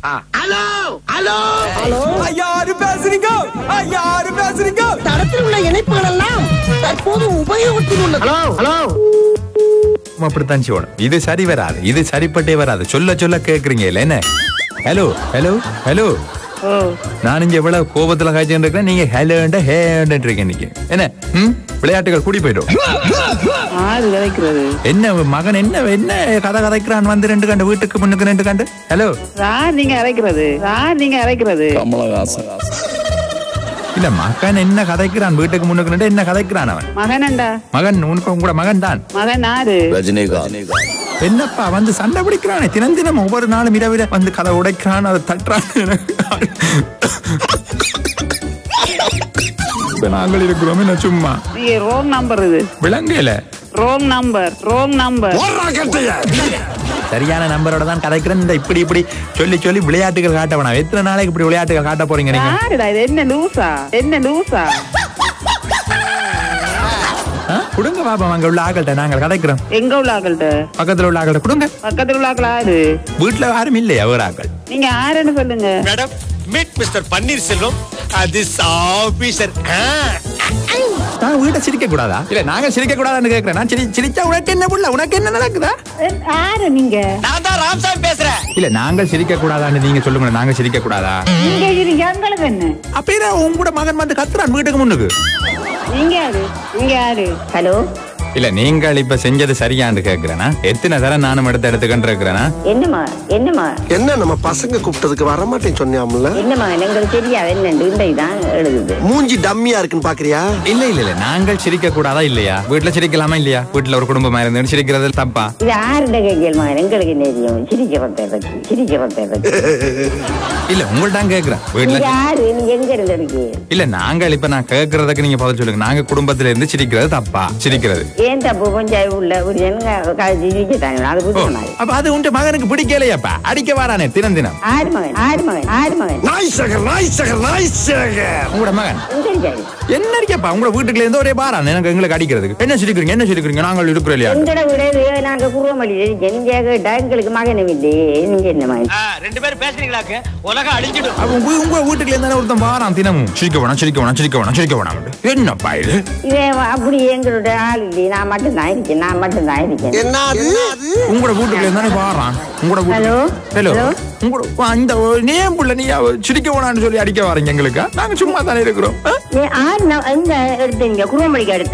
Hello hello யாரு பேசுறீங்க யாரு பேசுறீங்க தடத்தில் உள்ள இணைப்புகள் எல்லாம் தற்போது உபயோகத்தில் உள்ளது ஹலோ ஹலோ அப்படித்தான் செய்யணும் இது சரி வராது இது சரிப்பட்டே வராது சொல்ல சொல்ல கேக்குறீங்க இல்ல என்ன ஹலோ ஹலோ ஹலோ நான் இங்க எவ்வளவு கோபத்துல காய்ச்சிட்டு இருக்கேன் நீங்க ஹலோண்ட ஹேண்ட் இருக்கீங்க இன்னைக்கு என்ன ம் விளையாட்டுகள் கூடி போயிடும் ஆறு விதைக்கிறது என்ன மகன் என்ன என்ன கதை கதைக்கிறான் வந்து ரெண்டு கண்டு வீட்டுக்கு முன்னுக்கு ரெண்டு கண்டு ஹலோ யார் நீங்க அரைக்கிறது யார் நீங்க அரைக்கிறது இல்ல மகன் என்ன கதைக்கிறான் வீட்டுக்கு முன்னுக்கு ரெண்டு என்ன கதைக்கிறான் அவன் மகனண்டா மகன் உனக்கு உங்களோட மகன் தான் மகன் ஆறு என்னப்பா வந்து சண்டை பிடிக்கிறானே தினம் தினம் ஒவ்வொரு நாளும் இரவில வந்து கதை உடைக்கிறான் அதை தட்டுறான் இப்ப நாங்கள் இருக்கிறோம் என்ன சும்மா நீங்க ரோங் நம்பர் இது விளங்கல ரோங் நம்பர் ரோங் நம்பர் சரியான நம்பரோட தான் கதைக்கிறேன் இந்த இப்படி இப்படி சொல்லி சொல்லி விளையாட்டுகள் காட்ட வேணாம் எத்தனை நாளைக்கு இப்படி விளையாட்டுகள் காட்ட போறீங்க நீங்க யாருடா இது என்ன லூசா என்ன லூசா ஆ? கொடுங்க பாப்பா அங்க உள்ள ஆக்கள்கிட்ட நாங்கள் கதைக்கிறோம் எங்க உள்ள ஆக்கள்கிட்ட பக்கத்துல உள்ள ஆக்கள்கிட்ட கொடுங்க பக்கத்துல உள்ள ஆக்கள் ஆறு வீட்டுல யாரும் இல்லையா ஒரு ஆக்கள் நீங்க ஆறுன்னு சொல்லுங்க madam meet mister Panneerselvam this officer நான் வீட்டை சிரிக்க கூடாதா இல்ல நாங்க சிரிக்க கூடாதான்னு கேக்குறேன் நான் சிரி சிரிச்சா உனக்கு என்ன புள்ள உனக்கு என்ன நடக்குதா யாரு நீங்க நான் தான் ராம்சாமி பேசுறேன் இல்ல நாங்கள் சிரிக்க கூடாதான்னு நீங்க சொல்லுங்க நாங்க சிரிக்க கூடாதா நீங்க இரு எங்களுக்கு என்ன அப்ப என்ன உங்களோட மகன் வந்து கத்துறான் வீட்டுக்கு முன்னுக்கு நீங்க யாரு நீங்க யாரு ஹலோ இல்ல நீங்கள் இப்ப செஞ்சது சரியான்னு கேக்குறேனா எத்தனை தரம் நானும் எடுத்து எடுத்துக்கிட்டு இருக்கிறேனா என்னம்மா என்னம்மா என்ன நம்ம பசங்க கூப்பிட்டதுக்கு வர மாட்டேன்னு சொன்னியாம்ல என்னம்மா எங்களுக்கு தெரியாது என்ன இன்றைக்கு எழுதுது மூஞ்சி டம்மியா இருக்குன்னு பாக்குறியா இல்ல இல்ல இல்ல நாங்கள் சிரிக்க கூடாதா இல்லையா வீட்டுல சிரிக்கலாமா இல்லையா வீட்டுல ஒரு குடும்பமா இருந்து சிரிக்கிறது தப்பா இது ஆறுட கேள்மா எங்களுக்கு என்ன தெரியும் சிரிக்க பத்தே பத்தி சிரிக்க பத்தே பத்தி இல்ல உங்கள்ட்ட கேக்குறேன் வீட்டுல நீங்க யாரு நீங்க எங்க இருந்து இருக்கு இல்ல நாங்கள் இப்ப நான் கேக்குறதுக்கு நீங்க பதில் சொல்லுங்க நாங்க குடும்பத்துல இருந்து சிரிக்கிறது தப்பா சிரிக்கிறது ஏன் தப்பு கொஞ்சம் உள்ள ஒரு ஜனங்க கழிச்சு சிரிக்கட்டாங்க அது ஓ, புதுசு அப்ப அது உங்க மகனுக்கு பிடிக்கலையாப்பா அடிக்க வாரானே தினம் தினம் ஆறு மகன் ஆறு மகன் ஆறு மகன் நாய் சகர் நாய் சகர் நாய் சகர் உங்களோட மகன் எங்க இருக்காரு என்ன இருக்கப்பா உங்களோட வீட்டுக்குள்ள இருந்து ஒரே பாரான் எனக்கு எங்களுக்கு அடிக்கிறதுக்கு என்ன சிரிக்கிறீங்க என்ன சிரிக்கிறீங்க நாங்கள் இருக்கிறோம் இல்லையா எங்கட விட நாங்க குருவமளியில இருக்கேன் நீங்க கேட்டா எங்களுக்கு மகனும் இல்லையே நீங்க என்ன மகன் ரெண்டு பேரும் பேசுறீங்களாக்கு உலகம் அழிஞ்சிடும் அப்ப உங்க உங்க வீட்டுக்குள்ள இருந்தானே ஒருத்தன் பாரான் தினமும் சிரிக்க வேணாம் சிரிக்க வேணாம் சிரிக்க வேணாம் சிரிக்க வேணாம் என்னப்பா இது இதே அப்படி எங்களோட ஆள் இல்லையே நான் மட்டும் தான் இருக்கேன் நான் மட்டும் தான் இருக்கேன் என்னது உங்களோட வீட்டுக்குள்ள இருந்தானே பாரான் உங்களோட ஹலோ? Hello hello? உங்களோட வா, இந்த நேம் புள்ள நீ அவ சிரிக்க வேணாம்னு சொல்லி அடிக்க வாரீங்க எங்களுக்கு நாங்க சும்மா தானே இருக்கிறோம் ஆ? நீ ஆறு நா- எங்க எடுத்தீங்க குருவமளிக்கு அடுத்து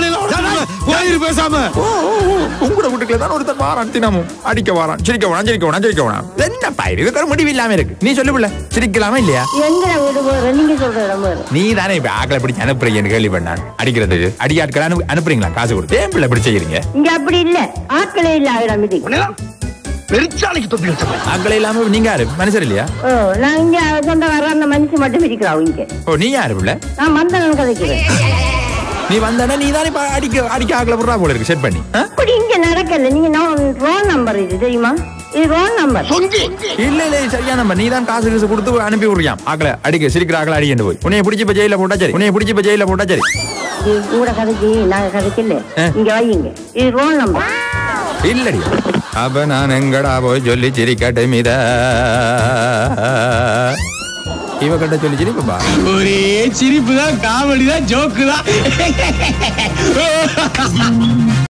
பேசாம ஓ, ஓ, ஓ, உங்களோட வீட்டுக்குள்ள தான் ஒருத்தன் வாரான் தினமும் அடிக்க வாரான் சிரிக்க வேணாம் சிரிக்க வேணாம் சிரிக்க வேணாம் என்ன பயிர் இதுக்கு ஒரு முடிவு இல்லாம இருக்கு நீ சொல்லு புள்ள சிரிக்கலாமா இல்லையா எங்க வீடு போற நீங்க சொல்ற இடம் போற நீ தானே இப்ப ஆக்களை பிடிச்சு அனுப்புறீங்கன்னு கேள்வி பண்ணான் அடிக்கிறதுக்கு அடியாட்கள் அனு அனுப்புறீங்களா காசு கொடுத்து ஏன் பிள்ளை இப்படி செய்யறீங்க இங்க அப்படி இல்ல ஆட்களே இல்ல இடம் இது பெருச்சாலைக்கு தொப்பி வச்ச ஆக்களை இல்லாம நீங்க யாரு மனுஷர் இல்லையா ஓ நான் இங்க சொந்த வர அந்த மனுஷன் மட்டும் இருக்கிறோம் இங்க ஓ நீ யாரு பிள்ளை நான் மந்தனம் கதைக்கிறேன் நீ வந்தானே நீ தானே இப்ப அடிக்க அடிக்க ஆக்களை விடுறா போல இருக்கு செட் பண்ணி ஆ? அப்படி இங்க நடக்கல நீங்க ரோல் நம்பர் இது தெரியுமா இது ரோல் நம்பர் சொங்கி இல்ல இல்ல இது சரியா நம்ம நீ தான் காசு காசு கொடுத்து அனுப்பி விடுறியாம் ஆக்களை அடிக்க சிரிக்கிற ஆக்களை அடிக்கிட்டு போய் உன்னைய பிடிச்சி இப்ப ஜெயில போட்டா சரி உன்னைய பிடிச்சி இப்ப ஜெயில போட்டா சரி இது கூட கதைக்கு நாங்க கதைக்கல ஆ. இங்க வையுங்க இது ரோல் நம்பர் இல்லடி அப்ப நான் எங்கடா போய் சொல்லி சிரிக்கட்டை மீத இவ கிட்ட சொல்லி சிரிப்பா ஒரே சிரிப்பு தான் காமெடி தான் ஜோக்கு தான்